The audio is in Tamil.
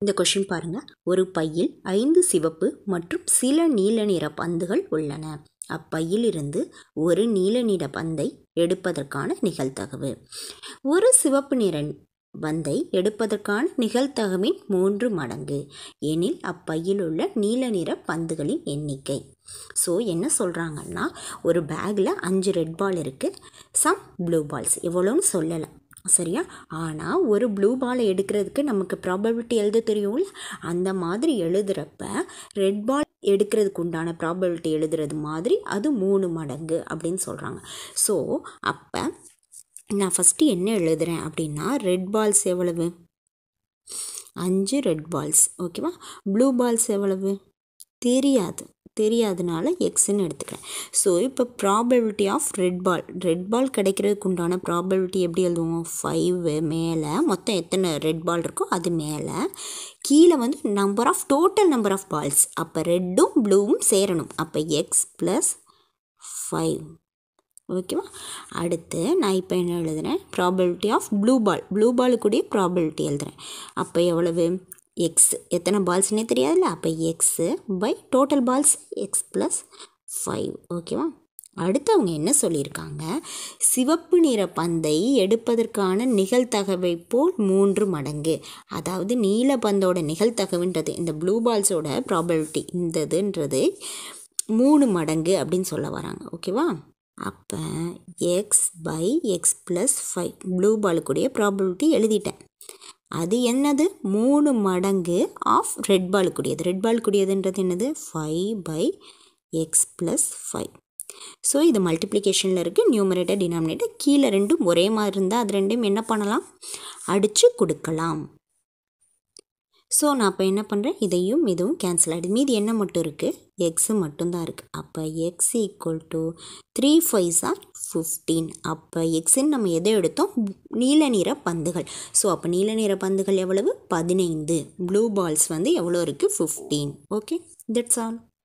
இந்த கொஷின் பாருங்க ஒரு பையில் ஐந்து சிவப்பு மற்றும் சில நீல நிற பந்துகள் உள்ளன அப்பையிலிருந்து ஒரு நீல நிற பந்தை எடுப்பதற்கான நிகழ்தகவு ஒரு சிவப்பு நிற பந்தை எடுப்பதற்கான நிகழ்தகவின் மூன்று மடங்கு எனில் அப்பையில் உள்ள நீல நிற பந்துகளின் எண்ணிக்கை ஸோ என்ன சொல்கிறாங்கன்னா ஒரு பேக்கில் அஞ்சு ரெட் பால் இருக்குது சம் ப்ளூ பால்ஸ் எவ்வளோன்னு சொல்லலை சரியா ஆனால் ஒரு ப்ளூ பாலை எடுக்கிறதுக்கு நமக்கு ப்ராபபிலிட்டி எழுத தெரியும்ல அந்த மாதிரி எழுதுகிறப்ப ரெட் பால் எடுக்கிறதுக்கு உண்டான ப்ராபபிலிட்டி எழுதுறது மாதிரி அது மூணு மடங்கு அப்படின்னு சொல்கிறாங்க ஸோ அப்போ நான் ஃபஸ்ட்டு என்ன எழுதுகிறேன் அப்படின்னா ரெட் பால்ஸ் எவ்வளவு அஞ்சு ரெட் பால்ஸ் ஓகேவா ப்ளூ பால்ஸ் எவ்வளவு தெரியாது தெரியாதனால எக்ஸ்ன்னு எடுத்துக்கிறேன் ஸோ இப்போ probability of red ball red ball கிடைக்கிறதுக்கு உண்டான ப்ராபபிலிட்டி எப்படி எழுதுவோம் ஃபைவ் மேலே மொத்தம் எத்தனை ரெட் பால் இருக்கோ அது மேலே கீழே வந்து number of total number of balls அப்போ ரெட்டும் ப்ளூவும் சேரணும் அப்போ எக்ஸ் ப்ளஸ் ஃபைவ் ஓகேவா அடுத்து நான் இப்போ என்ன எழுதுகிறேன் probability of blue ball blue பாலுக்குடைய ப்ராபபிலிட்டி எழுதுகிறேன் அப்போ எவ்வளவு எக்ஸ் எத்தனை பால்ஸ்னே தெரியாதுல்ல அப்போ X by total balls X plus five ஓகேவா அடுத்து அவங்க என்ன சொல்லியிருக்காங்க சிவப்பு நிற பந்தை எடுப்பதற்கான நிகழ்தகவை போல் மூன்று மடங்கு அதாவது நீல பந்தோட நிகழ்தகவுன்றது இந்த ப்ளூ பால்ஸோட ப்ராபபிலிட்டி இந்த இதுன்றது மூணு மடங்கு அப்படின்னு சொல்ல வராங்க ஓகேவா அப்போ X by X plus five blue பாலுக்குடைய ப்ராபபிலிட்டி எழுதிட்டேன் அது என்னது மூணு மடங்கு ஆஃப் ரெட் பாலுக்குரியது ரெட் பாலுக்குரியதுன்றது என்னது five by X plus five so இது மல்டிப்ளிகேஷனில் இருக்குது நியூமரேட்டர் டினாமினேட்டர் கீழே ரெண்டும் ஒரே மாதிரி இருந்தால் அது ரெண்டும் என்ன பண்ணலாம் அடித்து கொடுக்கலாம் ஸோ நான் அப்போ என்ன பண்ணுறேன் இதையும் இதுவும் கேன்சல் ஆகிடுது மீதி என்ன மட்டும் இருக்குது எக்ஸு மட்டும்தான் இருக்குது அப்போ X equal to three fives or fifteen அப்போ எக்ஸுன்னு நம்ம எதை எடுத்தோம் நீல நிற பந்துகள் ஸோ அப்போ நீல நிற பந்துகள் எவ்வளவு பதினைந்து ப்ளூ பால்ஸ் வந்து எவ்வளோ இருக்குது ஃபிஃப்டீன் ஓகே தட்ஸ் ஆல்